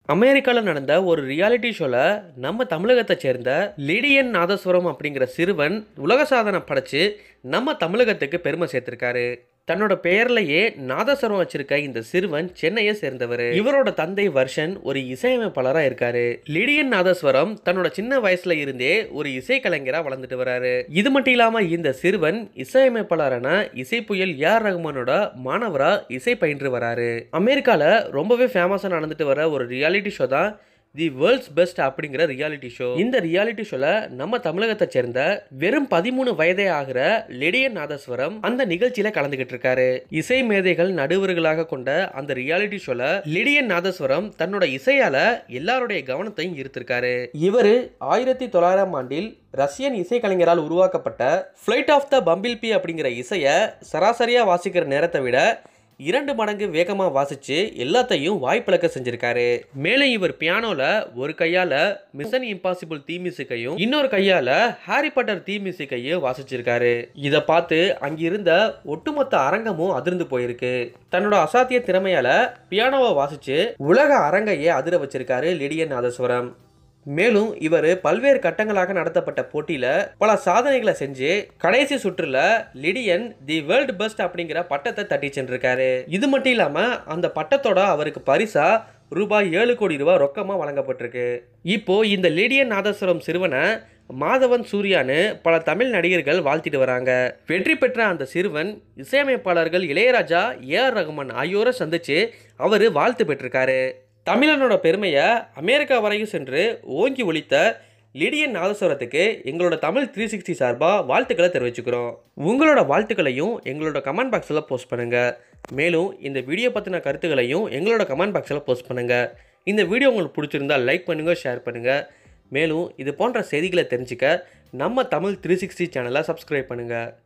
அமெரிக்காவில் நடந்த ஒரு ரியாலிட்டி ஷோவில் நம்ம தமிழகத்தை சேர்ந்த லிடியன் நாதஸ்வரம் அப்படிங்கிற சிறுவன் உலக சாதனை படைச்சு நம்ம தமிழகத்துக்கு பெருமை சேர்த்திருக்காரு தன்னோட பெயர்லயே நாதஸ்வரம் வச்சிருக்க இந்த சிறுவன் சென்னையை சேர்ந்தவர் இவரோட தந்தை வர்ஷன் ஒரு இசையமைப்பாளராக இருக்காரு லிடியன் நாதஸ்வரம் தன்னோட சின்ன வயசுல இருந்தே ஒரு இசைக்கலைஞரா வளர்ந்துட்டு வராரு இது மட்டும் இல்லாம இந்த சிறுவன் இசையமைப்பாளரான இசைப்புயல் ஏஆர் ரகுமானோட மாணவரா இசை பயின்று வராரு அமெரிக்கால ரொம்பவே ஃபேமஸா நடந்துட்டு வர ஒரு ரியாலிட்டி ஷோ தான் தி வேர்ல்ட்ஸ் பெஸ்ட் அப்படிங்கிற ரியாலிட்டி ஷோ இந்த ரியாலிட்டி ஷோல நம்ம தமிழகத்தை சேர்ந்த வெறும் பதிமூணு வயதே ஆகிற லெடியன் நாதஸ்வரம் அந்த நிகழ்ச்சியில கலந்துகிட்டு இருக்காரு இசை மேதைகள் நடுவர்களாக கொண்ட அந்த ரியாலிட்டி ஷோல லிடியன் நாதஸ்வரம் தன்னோட இசையால எல்லாருடைய கவனத்தையும் ஈர்த்திருக்காரு இவரு ஆயிரத்தி தொள்ளாயிரம் ஆண்டில் ரஷ்யன் இசைக்கலைஞரால் உருவாக்கப்பட்ட flight of the bumble bee அப்படிங்கிற இசையை சராசரியாக வாசிக்கிற நேரத்தை விட இரண்டு மடங்கு வேகமாக வாசிச்சு எல்லாத்தையும் வாய்ப்பிழக்க செஞ்சிருக்காரு மேலும் இவர் பியானோல ஒரு கையால மிஷன் இம்பாசிபிள் தீ மியூசிக்கையும் இன்னொரு கையால ஹாரி பாட்டர் தீ மியூசிக்கையும் வாசிச்சிருக்காரு இதை பார்த்து அங்கிருந்த ஒட்டுமொத்த அரங்கமும் அதிர்ந்து போயிருக்கு தன்னோட அசாத்திய திறமையால பியானோவை வாசிச்சு உலக அரங்கையே அதிர வச்சிருக்காரு லிடியன் நாதஸ்வரம் மேலும் இவர் பல்வேறு கட்டங்களாக நடத்தப்பட்ட போட்டியில் பல சாதனைகளை செஞ்சு கடைசி சுற்றுல லிடியன் தி வேர்ல்டு பெஸ்ட் அப்படிங்கிற பட்டத்தை தட்டி சென்றிருக்காரு இது மட்டும் இல்லாமல் அந்த பட்டத்தோட அவருக்கு பரிசா ரூபாய் ஏழு கோடி ரூபாய் ரொக்கமாக வழங்கப்பட்டிருக்கு இப்போ இந்த லிடியன் நாதஸ்வரம் சிறுவனை மாதவன் சூர்யான்னு பல தமிழ் நடிகர்கள் வாழ்த்திட்டு வராங்க வெற்றி பெற்ற அந்த சிறுவன் இசையமைப்பாளர்கள் இளையராஜா ஏ ஆர் ரகுமான் ஆகியோரை சந்திச்சு அவர் வாழ்த்து பெற்றிருக்காரு தமிழனோட பெருமையை அமெரிக்கா வரையும் சென்று ஓங்கி ஒழித்த லிடியன் நாதஸ்வரத்துக்கு எங்களோட தமிழ் த்ரீ சிக்ஸ்டி சார்பாக வாழ்த்துக்களை தெரிவிச்சுக்கிறோம் உங்களோட வாழ்த்துக்களையும் எங்களோட கமெண்ட் பாக்ஸில் போஸ்ட் பண்ணுங்கள் மேலும் இந்த வீடியோ பற்றின கருத்துக்களையும் எங்களோட கமெண்ட் பாக்ஸில் போஸ்ட் பண்ணுங்கள் இந்த வீடியோ உங்களுக்கு பிடிச்சிருந்தால் லைக் பண்ணுங்கள் ஷேர் பண்ணுங்கள் மேலும் இது போன்ற செய்திகளை தெரிஞ்சுக்க நம்ம தமிழ் த்ரீ சிக்ஸ்டி சேனலை சப்ஸ்கிரைப் பண்ணுங்கள்